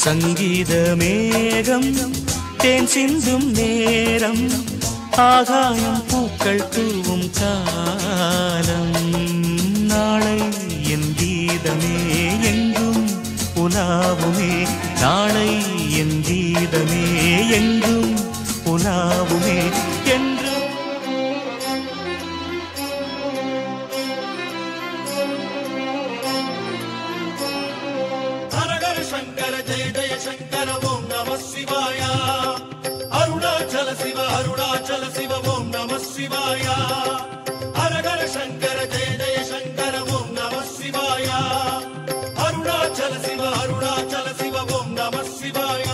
சங்கீத மேகம் தேன் சிந்தும் நேரம் ஆகாயம் பூக்கள் தூவும் காலம் நாளை என் கீதமே எங்கும் உலாவுமே நாளை என் கீதமே எங்கும் உலாவுமே என்று ஹரஹர சங்கர ஜெய ஜெய சங்கர ஓம் நம சிவாய அருணாச்சல சிவ அருணாச்சல சிவ ஓம் நம சிவாய ஹரஹர சங்கர ஜெய ஜெய சங்கர ஓம் நம சிவாய அருணாச்சல சிவ அருணாச்சல சிவ ஓம் நம சிவாய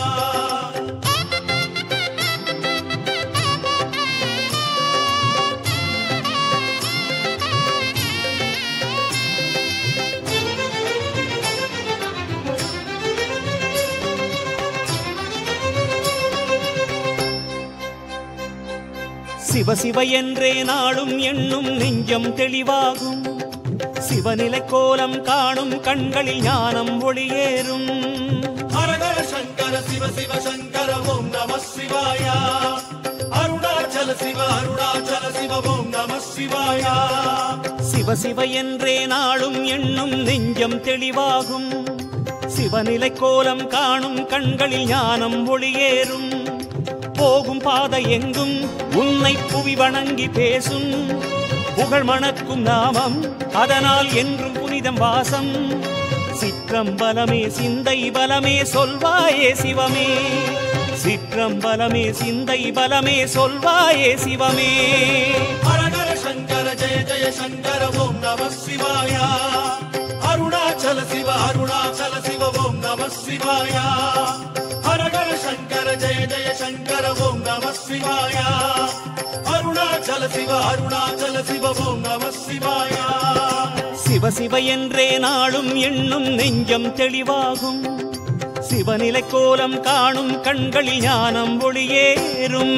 சிவ சிவ என்றே நாளும் எண்ணும் நெஞ்சம் தெளிவாகும் சிவநிலை கோலம் காணும் கண்களில் ஞானம் ஒளியேறும் ஹரஹர சங்கர சிவ சிவ சங்கர ஓம் நம சிவாய அருணாச்சல சிவ அருணாச்சல சிவ ஓம் நம சிவாய சிவ சிவ என்றே நாளும் எண்ணும் நெஞ்சம் தெளிவாகும் சிவநிலை கோலம் காணும் கண்களில் ஞானம் ஒளியேறும் போகும் பாதை எங்கும் உன்னை புவி வணங்கி பேசும் புகழ் மணக்கும் நாமம் அதனால் என்றும் புனிதம் வாசம் சிற்றம்பலமே சிந்தை பலமே சொல்வாயே சிவமே சிற்றம்பலமே சிந்தை பலமே சொல்வாயே சிவமே ஹரஹர சங்கர ஜெய ஜெய சங்கர ஓம் நம சிவாய அருணாச்சல சிவ அருணாச்சல சிவ ஓம் நம சிவாய ஹரஹர சங்கர ஜெய ஜெய சங்கர ஓம் நம சிவாய அருணாச்சல சிவ அருணாச்சல சிவ ஓம் நம சிவாய சிவ சிவ என்றே நாளும் எண்ணும் நெஞ்சம் தெளிவாகும் சிவநிலை கோலம் காணும் கண்களில் ஞானம் ஒளியேறும்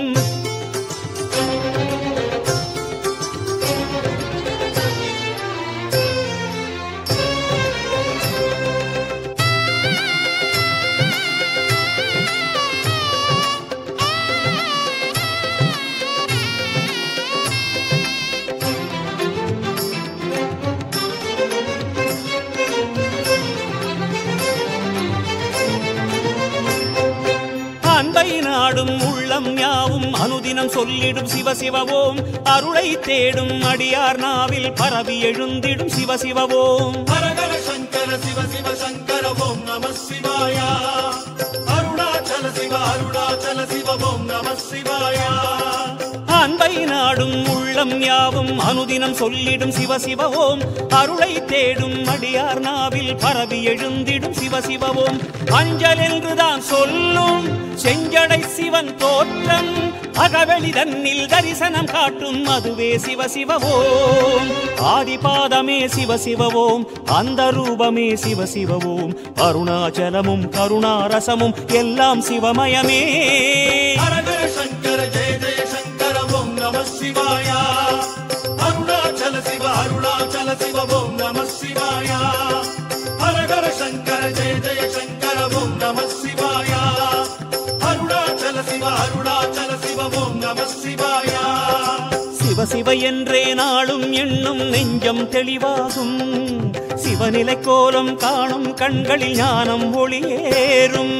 அன்பை நாடும் உள்ளம் யாவும் அனுதினம் சொல்லிடும் சிவ சிவவோம் அருளை தேடும் அடியார் நாவில் பரவி எழுந்திடும் சிவ சிவவோம் ஹரஹர சங்கர சிவ சிவ சங்கர ஓம் நம சிவாய அருணாச்சல சிவ அருணாச்சல சிவ ஓம் நம சிவாய அன்பை நாடும் உள்ளம் யாவும் அனுதினம் சொல்லிடும் சிவ சிவவோம் அருளை தேடும் அடியார் நாவில் பரவி எழுந்திடும் சிவ சிவவோம் அஞ்சல் என்றுதான் சொல்லும் செஞ்சடை சிவன் தோற்றம் அகவெளி தன்னில் தரிசனம் காட்டும் அதுவே சிவ சிவவோம் ஆதிபாதமே சிவ சிவவோம் அந்த ரூபமே சிவ சிவவோம் அருணாச்சலமும் கருணாரசமும் எல்லாம் சிவமயமே ஹரஹர சங்கர ஜெய ஜெய சங்கர ஓம் நம சிவாய அருணாச்சல சிவ அருணாச்சல சிவ ஓம் நம சிவாய ஹரஹர சங்கர ஜெய ஜெய சங்கர ஓம் நம சிவாய அருணாச்சல சிவ அருணாச்சல சிவ ஓம் நம சிவாய சிவ சிவ என்றே நாளும் எண்ணும் நெஞ்சம் தெளிவாகும் சிவநிலை கோலம் காணும் கண்களில் ஞானம் ஒளியேறும்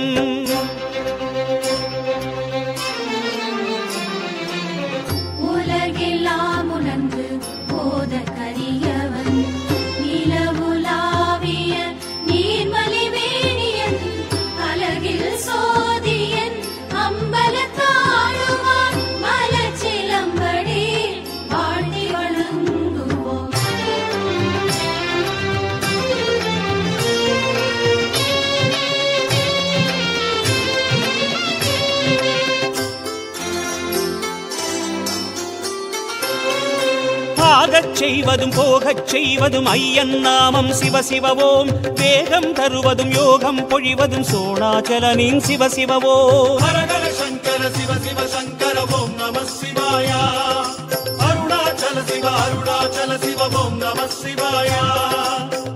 உலகெல்லாம் உணர்ந்து போத கரியவன் நிலவுலாவிய நீர்மலி வேணியன் அழகில் சோதியன் அம்பலத்தாழுவான் மலச்சிலம்படி வாழ்த்தி வணங்குவோம் ஆகச் செய்வதும் போகச் செய்வதும் ஐயன் நாமம் சிவ சிவவோம் வேகம் தருவதும் யோகம் பொழிவதும் சோணாச்சலனின் சிவ சிவவோம் ஹரஹர சங்கர சிவ சிவ சங்கர ஓம் நம சிவாய அருணாச்சல சிவ அருணாச்சல சிவ ஓம் நம சிவாய ஆக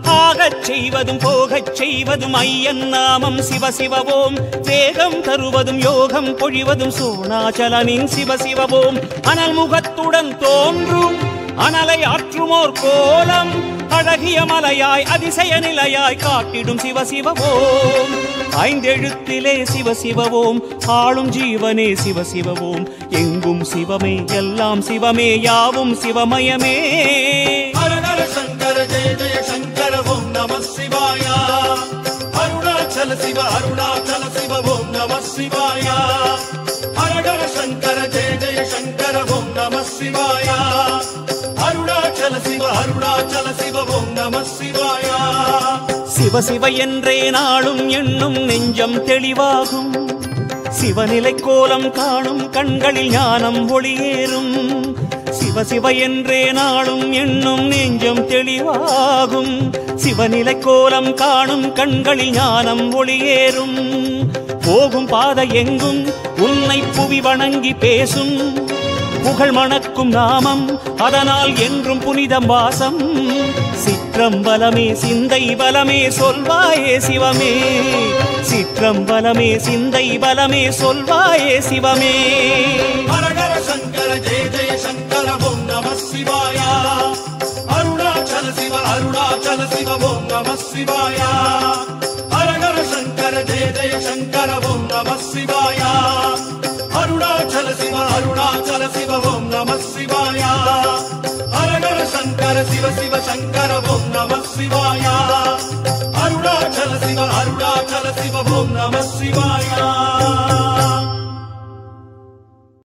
வரச் செய்வதும் போகச் செய்வதும் ஐயன் நாமம் சிவ சிவவோம் வேகம் தருவதும் யோகம் பொழிவதும் சோனாச்சலனின் சிவ சிவவோம் அனல் முகத்துடன் தோன்றும் அனலை ஆற்றுமோர் கோலம் அழகிய மலையாய் அதிசய நிலையாய் காட்டிடும் சிவ சிவவோம் ஐந்தெழுத்திலே சிவ சிவவோம் ஆளும் ஜீவனே சிவ சிவவோம் எங்கும் சிவமே எல்லாம் சிவமே யாவும் சிவமயமே ஹர ஹர சங்கர ஜெய ஜெய சங்கர ஓம் நம சிவாய அருணாச்சல சிவ அருணாச்சல சிவ ஓம் நம சிவாய ஹர ஹர சங்கர ஜெய ஜெய சங்கர ஓம் நம சிவாய அருணாச்சல சிவ அருணாச்சல சிவ ஓம் நம சிவாய சிவ சிவ என்றே நாளும் எண்ணும் நெஞ்சம் தெளிவாகும் சிவநிலை கோலம் காணும் கண்களில் ஞானம் ஒளியேறும் சிவ சிவ என்றே நாளும் எண்ணும் நெஞ்சம் தெளிவாகும் சிவநிலை கோலம் காணும் கண்களில் ஞானம் ஒளியேறும் போகும் பாதை எங்கும் உன்னை புவி வணங்கி பேசும் புகழ் மணக்கும் நாமம் அதனால் என்றும் புனிதம் வாசம் சிற்றம்பலமே சிந்தை பலமே சொல்வாயே சிவமே சிற்றம்பலமே சிந்தை பலமே சொல்வாயே சிவமே ஹர ஹர சங்கர ஜெய ஜெய சங்கர ஓம் நம சிவாய அருணாச்சல சிவ அருணாச்சல சிவ ஓம் நம சிவாய ஹர ஹர சங்கர ஜெய ஜெய சங்கர ஓம் நம சிவாய அருணாச்சல சிவ அருணாச்சல சிவ ஓம் நம சிவாய ஹர ஹர சங்கர சிவ சிவ சங்கர ஓம் நம சிவாய அருணாச்சல சிவ அருணாச்சல சிவ ஓம் நம சிவாய